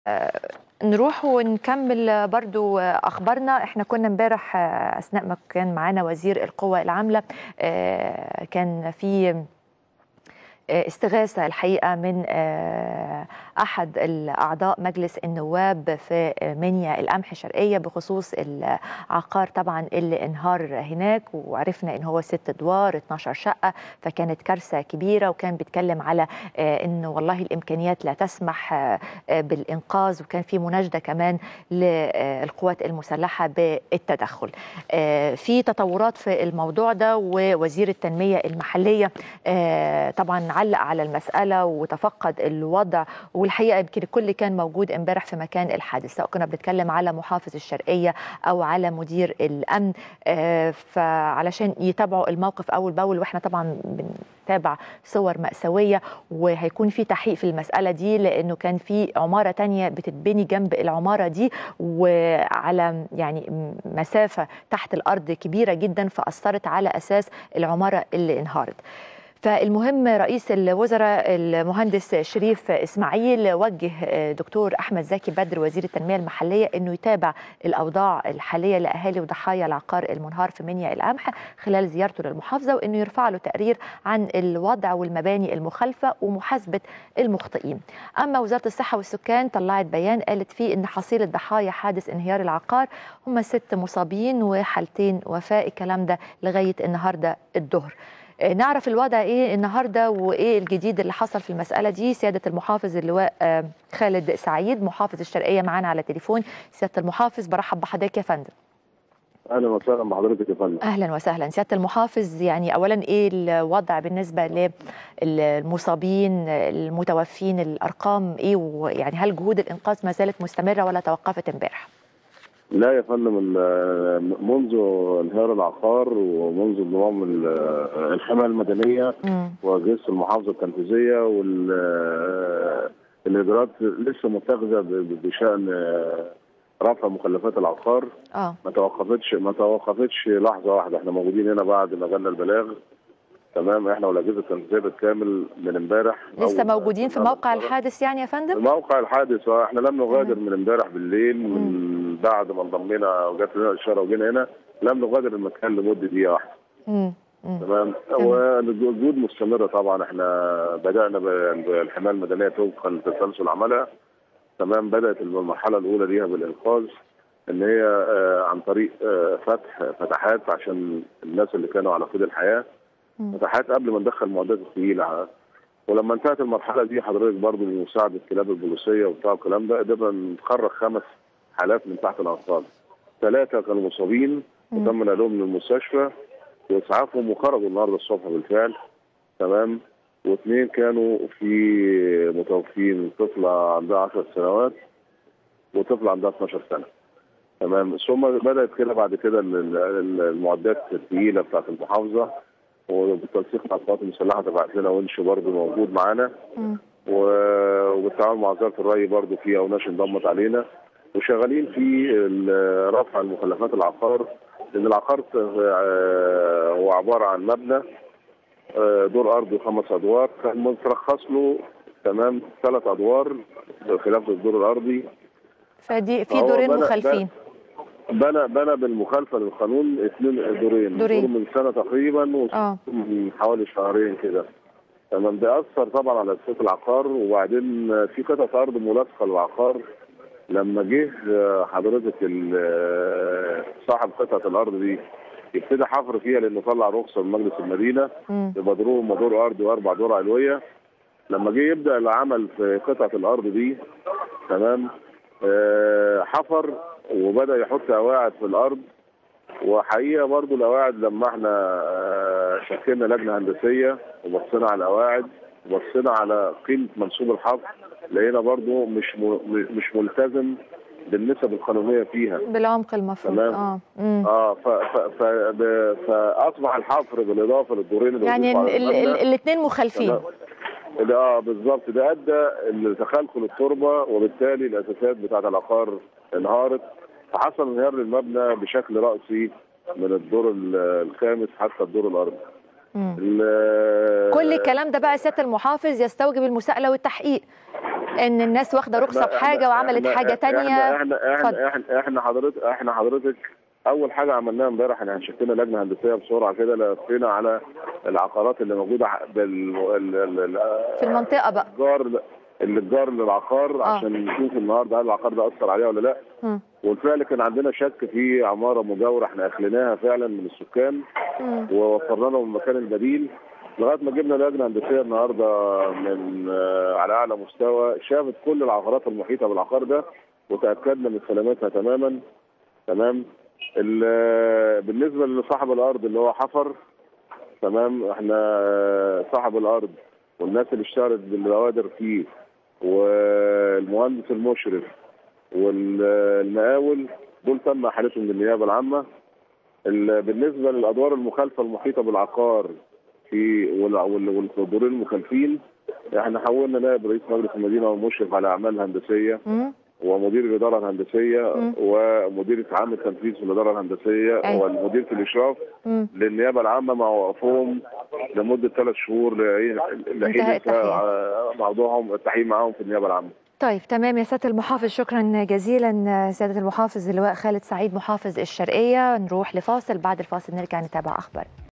نروح ونكمل برضو اخبارنا احنا كنا امبارح اثناء ما كان معانا وزير القوى العامله كان في استغاثة الحقيقة من أحد الأعضاء مجلس النواب في منيا القمح الشرقية بخصوص العقار طبعا اللي انهار هناك وعرفنا إن هو ست أدوار 12 شقة فكانت كارثة كبيرة وكان بيتكلم على إنه والله الإمكانيات لا تسمح بالإنقاذ وكان في مناشدة كمان للقوات المسلحة بالتدخل في تطورات في الموضوع ده ووزير التنمية المحلية طبعا علق على المسألة وتفقد الوضع والحقيقة يمكن الكل كان موجود امبارح في مكان الحادث سواء كنا بنتكلم على محافظ الشرقية أو على مدير الأمن فعلشان يتابعوا الموقف أول بأول وإحنا طبعا بنتابع صور مأساوية وهيكون في تحقيق في المسألة دي لأنه كان في عمارة تانية بتتبني جنب العمارة دي وعلى يعني مسافة تحت الأرض كبيرة جدا فأثرت على أساس العمارة اللي انهارت فالمهم رئيس الوزراء المهندس شريف اسماعيل وجه دكتور احمد زكي بدر وزير التنميه المحليه انه يتابع الاوضاع الحاليه لاهالي وضحايا العقار المنهار في منيا القمح خلال زيارته للمحافظه وانه يرفع له تقرير عن الوضع والمباني المخالفه ومحاسبه المخطئين. اما وزاره الصحه والسكان طلعت بيان قالت فيه ان حصيله ضحايا حادث انهيار العقار هم ست مصابين وحالتين وفاه الكلام ده لغايه النهارده الظهر. نعرف الوضع ايه النهارده وايه الجديد اللي حصل في المساله دي سياده المحافظ اللواء خالد سعيد محافظ الشرقيه معانا على التليفون سياده المحافظ برحب بحضرتك يا فندم اهلا وسهلا بحضرتك يا فندم اهلا وسهلا سياده المحافظ يعني اولا ايه الوضع بالنسبه للمصابين المتوفين الارقام ايه ويعني هل جهود الانقاذ ما زالت مستمره ولا توقفت امبارح؟ لا يا فندم منذ انهيار العقار ومنذ انضمام الحمايه المدنيه واجهزه المحافظه التنفيذيه والاجراءات لسه متخذه بشان رفع مخلفات العقار اه ما توقفتش ما توقفتش لحظه واحده احنا موجودين هنا بعد ما جالنا البلاغ تمام احنا والاجهزه التنفيذيه بالكامل من امبارح لسه موجودين في موقع الحادث يعني يا فندم؟ موقع الحادث احنا لم نغادر من امبارح بالليل من بعد ما انضمينا وجات لنا الاشاره وجينا هنا لم نغادر المكان لمده دقيقه واحده. تمام والجهود مستمره طبعا احنا بدانا بالحمايه المدنيه طبقا لتسلسل عملها تمام بدات المرحله الاولى ليها بالانقاذ ان هي عن طريق فتح فتحات عشان الناس اللي كانوا على قيد الحياه فتحات قبل ما ندخل المعدات الثقيله ولما انتهت المرحله دي حضرتك برضه بمساعده الكلاب البوليسيه وبتاع الكلام ده قدرنا نخرج خمس حالات من تحت الانقاض ثلاثه كانوا مصابين وتم نقلهم للمستشفى واسعافهم وخرجوا النهارده الصبح بالفعل تمام واثنين كانوا في متوفين طفله عندها 10 سنوات وطفله عندها 12 سنه تمام ثم بدات كده بعد كده المعدات الثقيله بتاعت المحافظه وبالتنسيق مع القوات المسلحه تبعت لنا ونش برضه موجود معانا وبالتعاون مع وزاره الري برضه في اوناش انضمت علينا وشغالين في رفع المخلفات العقار لان العقار هو عباره عن مبنى دور ارضي وخمس ادوار كان مترخص له تمام ثلاث ادوار بخلاف الدور الارضي فدي في دورين مخالفين بنى بنى بالمخالفه للقانون اثنين دورين دورين دور من سنه تقريبا اه من حوالي شهرين كده تمام ده اثر طبعا على سوق العقار وبعدين في قطعه ارض ملاصقه للعقار لما جه حضرتك صاحب قطعه الارض دي يبتدي حفر فيها لانه طلع رخصه من مجلس المدينه يبقى دور دور ارضي واربع دور علويه لما جه يبدا العمل في قطعه الارض دي تمام آه حفر وبدا يحط قواعد في الارض وحقيقه برضو القواعد لما احنا شكلنا لجنه هندسيه وبصينا على القواعد وبصينا على قيمه منسوب الحفر لقينا برضو مش مش ملتزم بالنسب القانونيه فيها بالعمق المفروض تمام اه اه ف ف ف فاصبح الحفر بالاضافه للدورين اللي يعني الاثنين مخالفين اه بالظبط ده ادى لتخلخل التربه وبالتالي الاساسات بتاعه العقار انهارت فحصل انهيار للمبنى بشكل راسي من الدور الخامس حتى الدور الارضي. كل الكلام ده بقى سياده المحافظ يستوجب المساءله والتحقيق. ان الناس واخده رخصه إحنا- بحاجه وعملت إحنا- حاجه تانية احنا اتفضل. احنا احنا احنا حضرتك احنا حضرتك اول حاجه عملناها امبارح احنا شكلنا لجنه هندسيه بسرعه كده لفينا على العقارات اللي موجوده ع- بال ال- ال- ال- في المنطقه بقى الجار اللي الجار للعقار آه. عشان نشوف النهارده هل العقار ده اثر عليها ولا لا مم. والفعل كان عندنا شك في عماره مجاوره احنا اخليناها فعلا من السكان مم. ووفرنا لهم المكان البديل لغايه ما جبنا لجنه هندسيه النهارده من آه، على اعلى مستوى شافت كل العقارات المحيطه بالعقار ده وتاكدنا من سلامتها تماما تمام ال- بالنسبه لصاحب الارض اللي هو حفر تمام احنا آه، صاحب الارض والناس اللي اشتغلت بالبوادر فيه والمهندس المشرف والمقاول دول تم احالتهم للنيابه العامه ال- بالنسبه للادوار المخالفه المحيطه بالعقار في وال- وال- والدورين المخالفين احنا حولنا نائب رئيس مجلس المدينه والمشرف على اعمال هندسيه مم. ومدير الاداره الهندسيه مم. ومدير عام التنفيذ في الاداره الهندسيه أيوة. والمدير في الاشراف مم. للنيابه العامه مع وقفهم لمده ثلاث شهور لحين انتهاء التحقيق. آه، موضوعهم التحقيق معاهم في النيابه العامه طيب تمام يا سياده المحافظ شكرا جزيلا سياده المحافظ اللواء خالد سعيد محافظ الشرقيه نروح لفاصل بعد الفاصل نرجع نتابع اخبار